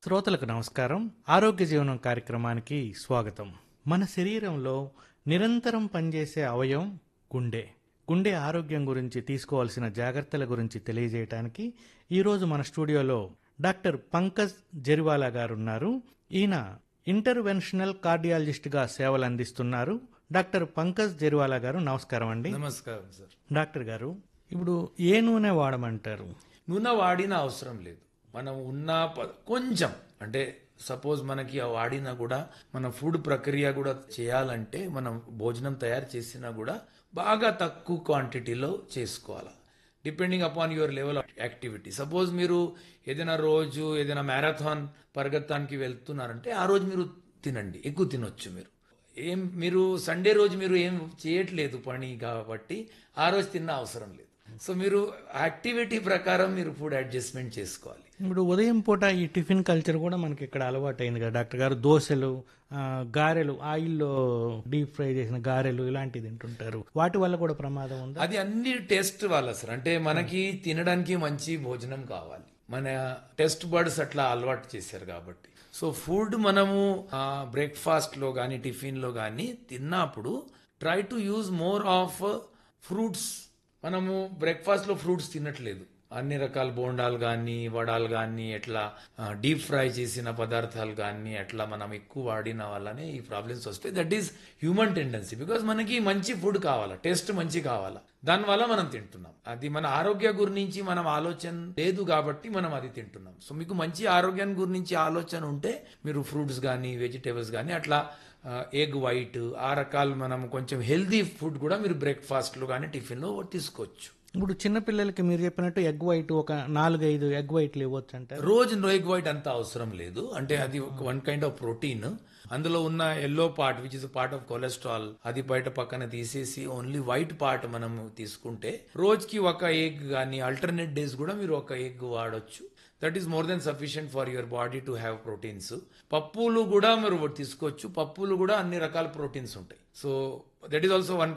శ్రోతలకు నమస్కారం ఆరోగ్య జీవనం కార్యక్రమానికి స్వాగతం మన శరీరంలో నిరంతరం పనిచేసే అవయవం గుండె గుండె ఆరోగ్యం గురించి తీసుకోవాల్సిన జాగ్రత్తల గురించి తెలియజేయడానికి ఈరోజు మన స్టూడియోలో డాక్టర్ పంకజ్ జెరివాలా గారు ఉన్నారు ఈయన ఇంటర్వెన్షనల్ కార్డియాలజిస్ట్గా సేవలు అందిస్తున్నారు డాక్టర్ పంకజ్ జెరివాలా గారు నమస్కారం అండి నమస్కారం సార్ డాక్టర్ గారు ఇప్పుడు ఏ నూనె వాడమంటారు నూనె వాడిన అవసరం లేదు మనం ఉన్న ప- కొంచెం అంటే సపోజ్ మనకి ఆ వాడినా కూడా మన ఫుడ్ ప్రక్రియ కూడా చేయాలంటే మనం భోజనం తయారు చేసినా కూడా బాగా తక్కువ క్వాంటిటీలో చేసుకోవాలి depending upon your level of activity suppose మీరు ఏదైనా రోజు ఏదైనా మ్యారథాన్ పరిగెత్తానికి వెళ్తున్నారంటే ఆ రోజు మీరు తినండి ఎక్కువ తినొచ్చు మీరు ఏం మీరు సండే రోజు మీరు ఏం చేయట్లేదు పని కాబట్టి ఆ రోజు తిన్న అవసరం లేదు సో మీరు యాక్టివిటీ ప్రకారం మీరు ఫుడ్ అడ్జస్ట్మెంట్ చేసుకోవాలి ఇప్పుడు ఉదయం పూట ఈ టిఫిన్ కల్చర్ కూడా మనకి ఇక్కడ అలవాటు అయింది కదా డాక్టర్ గారు దోశలు ఆ, గారెలు ఆయిల్లో డీప్ ఫ్రై చేసిన గారెలు ఇలాంటివి తింటుంటారు వాటి వల్ల కూడా ప్రమాదం ఉందా అది అన్ని టెస్ట్ వాళ్ళ సార్ అంటే మనకి తినడానికి మంచి భోజనం కావాలి మన టెస్ట్ బర్డ్స్ అట్లా అలవాటు చేశారు కాబట్టి సో ఫుడ్ మనము బ్రేక్ఫాస్ట్ లో కానీ టిఫిన్ లో కానీ తిన్నప్పుడు try to use more of fruits మనము బ్రేక్ఫాస్ట్ లో ఫ్రూట్స్ తినట్లేదు అన్ని రకాల బోండాలు కానీ వడాలు కానీ ఎట్లా డీప్ ఫ్రై చేసిన పదార్థాలు కానీ అట్లా మనం ఎక్కువ వాడిన వల్లనే ఈ ప్రాబ్లమ్స్ వస్తాయి that is human tendency because మనకి మంచి ఫుడ్ కావాలా టేస్ట్ మంచి కావాలా దానివల్ల మనం తింటున్నాం అది మన ఆరోగ్య గురించి మనం ఆలోచన లేదు కాబట్టి మనం అది తింటున్నాం సో మీకు మంచి ఆరోగ్యం గురించి ఆలోచన ఉంటే మీరు ఫ్రూట్స్ కానీ వెజిటేబుల్స్ కానీ అట్లా ఎగ్ వైట్ ఆ రకాలు మనం కొంచెం హెల్దీ ఫుడ్ కూడా మీరు బ్రేక్ఫాస్ట్లో కానీ టిఫిన్లో తీసుకోవచ్చు ఇప్పుడు చిన్నపిల్లలకి మీరు చెప్పినట్టు ఎగ్ వైట్ ఒక నాలుగైదు ఎగ్ వైట్లు ఇవ్వచ్చు అంటారు రోజు ఎగ్ వైట్ అంత అవసరం లేదు అంటే అది వన్ కైండ్ ఆఫ్ ప్రోటీన్ అందులో ఉన్న yellow part which is part of cholesterol అది బయట పక్కన తీసేసి ఓన్లీ వైట్ పార్ట్ మనం తీసుకుంటే రోజుకి ఒక ఎగ్ కానీ ఆల్టర్నేట్ డేస్ కూడా మీరు ఒక ఎగ్ వాడొచ్చు that is more than sufficient for your body to have proteins పప్పులు కూడా మీరు తీసుకోవచ్చు పప్పులు కూడా అన్ని రకాల ప్రోటీన్స్ ఉంటాయి so that is also one